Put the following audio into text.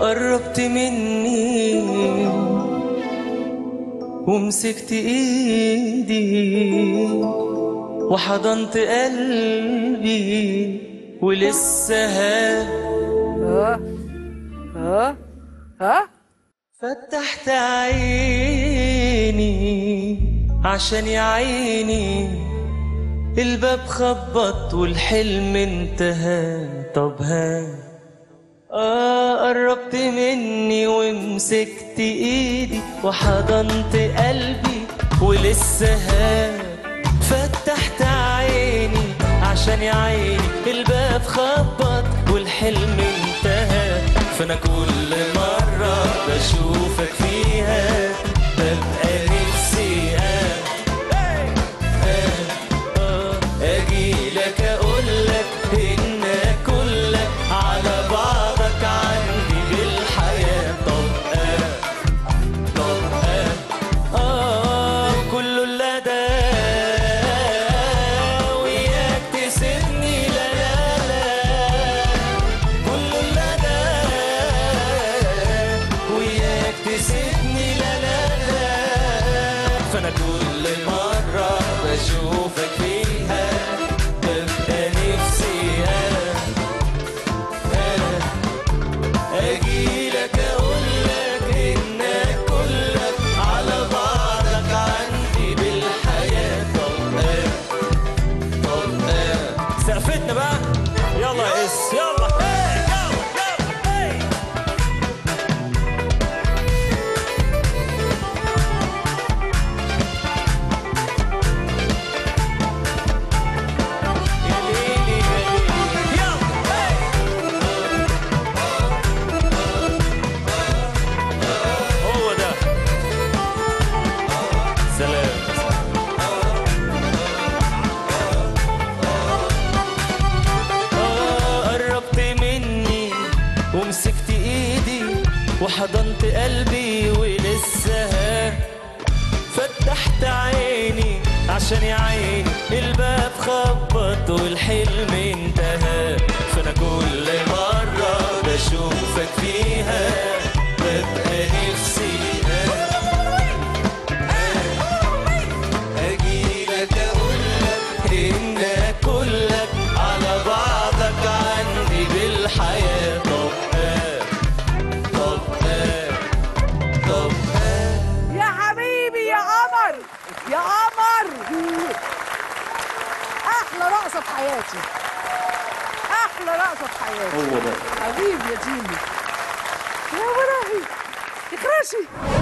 قربت مني ومسكت ايدي وحضنت قلبي ولسه ها ها ها ها فتحت عيني عشان يا عيني الباب خبط والحلم انتهى طب ها آه قربت مني ومسكت ايدي وحضنت قلبي ولسه ها فتحت عيني عشان يا عيني الباب خبط والحلم انتهى فانا كل مرة بشوفك فيها ببقى نفسي آه آه آه أجيلك أقولك إنك كلك على بعضك عندي بالحياة طب آه طب آه آه كله لدى وياك تسيبني لا لا لا كله لدى وياك تسيبني لا لا لا فانا كل مرة بشوفك فيها ببقى نفسي آه آه اجيلك اقولك انك كلك على بعضك عندي بالحياة طب آه طب آه سقفتنا بقى يلا يا اس يلا هي، يلا يلا هي. يا ليلي يا ليلي يلا هي. هو ده سلام آه، قربت مني ومسكت ايدي وحضنت قلبي ولسه ها فتحت عيني عشان يا عيني الباب خبط والحلم انتهى فانا كل مرة بشوفك فيها ببقى نفسي اجيلك اقولك انك كلك على بعضك عندي بالحياة طب آه طب آه طب آه يا حبيبي يا قمر يا قمر احلى رقصه في حياتي احلى رقصه في حياتي هو ده حبيبي يا تيمي يا براهي اكراشي